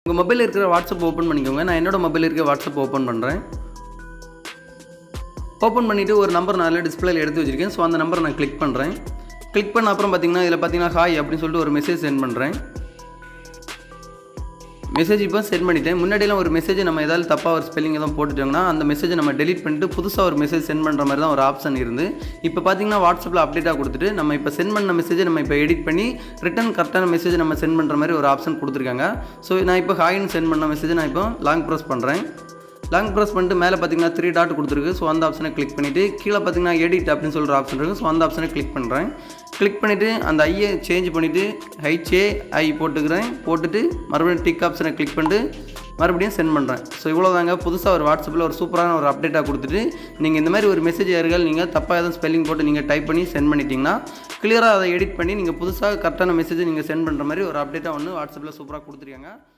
உங்கள் மொபைலில் இருக்கிற வாட்ஸ்அப் ஓப்பன் பண்ணிக்கோங்க நான் என்னோட மொபைலில் இருக்க வாட்ஸ்அப் ஓப்பன் பண்ணுறேன் ஓப்பன் பண்ணிவிட்டு ஒரு நம்பர் நான் டிஸ்பிளேல எடுத்து வச்சிருக்கேன் ஸோ அந்த நம்பரை நான் கிளிக் பண்ணுறேன் கிளிக் பண்ண அப்புறம் பார்த்தீங்கன்னா இதில் பார்த்தீங்கன்னா ஹாய் அப்படின்னு சொல்லிட்டு ஒரு மெசேஜ் சென்ட் பண்ணுறேன் மெசேஜ் இப்போ சென்ட் பண்ணிட்டேன் முன்னாடியெல்லாம் ஒரு மெசேஜ் நம்ம ஏதாவது தப்பாக ஒரு ஸ்பெல்லிங் எதுவும் போட்டுட்டோம்னா அந்த மெசேஜை நம்ம டெலிட் பண்ணிட்டு புதுசாக ஒரு மெசேஜ் சென்ட் பண்ணுற மாதிரி தான் ஒரு ஆப்ஷன் இருந்து இப்போ பார்த்தீங்கன்னா வாட்ஸ்அப்பில் அப்டேட்டாக கொடுத்துட்டு நம்ம இப்போ சென்ட் பண்ண மெசேஜை நம்ம இப்போ எடிட் பண்ணி ரிட்டன் கரெக்டான மெசேஜ் நம்ம சென்ட் பண்ணுற மாதிரி ஒரு ஆப்ஷன் கொடுத்துருக்காங்க ஸோ நான் இப்போ ஹாய்னு சென்ட் பண்ண மெசேஜை நான் இப்போ லாங் ப்ரெஸ் பண்ணுறேன் லாங் ப்ரெஸ் பண்ணிட்டு மேலே பார்த்தீங்கன்னா த்ரீ டாட் கொடுத்துருக்கு ஸோ அந்த ஆப்ஷனை கிளிக் பண்ணிவிட்டு கீழே பார்த்தீங்கன்னா எடிட் அப்படின்னு சொல்கிற ஆப்ஷன் இருக்குது ஸோ அந்த ஆப்ஷனை கிளிக் பண்ணுறேன் கிளிக் பண்ணிவிட்டு அந்த ஐயை சேஞ்ச் பண்ணிவிட்டு ஹைச்சே ஐ போட்டுக்கிறேன் போட்டுட்டு மறுபடியும் டிக் ஆப்ஷனை கிளிக் பண்ணிட்டு மறுபடியும் சென்ட் பண்ணுறேன் ஸோ இவ்வளோ தாங்க புதுசாக ஒரு வாட்ஸ்அப்பில் ஒரு சூப்பரான ஒரு அப்டேட்டாக கொடுத்துட்டு நீங்கள் இந்த மாதிரி ஒரு மெசேஜ் யார்கள் நீங்கள் தப்பாக எதுவும் ஸ்பெல்லிங் போட்டு நீங்கள் டைப் பண்ணி சென்ட் பண்ணிட்டீங்கன்னா கிளியராக அதை எடிட் பண்ணி நீங்கள் புதுசாக கரெக்டான மெசேஜை நீங்கள் சென்ட் பண்ணுற மாதிரி ஒரு அப்டேட்டாக ஒன்று வாட்ஸ்அப்பில் சூப்பராக கொடுத்துருக்காங்க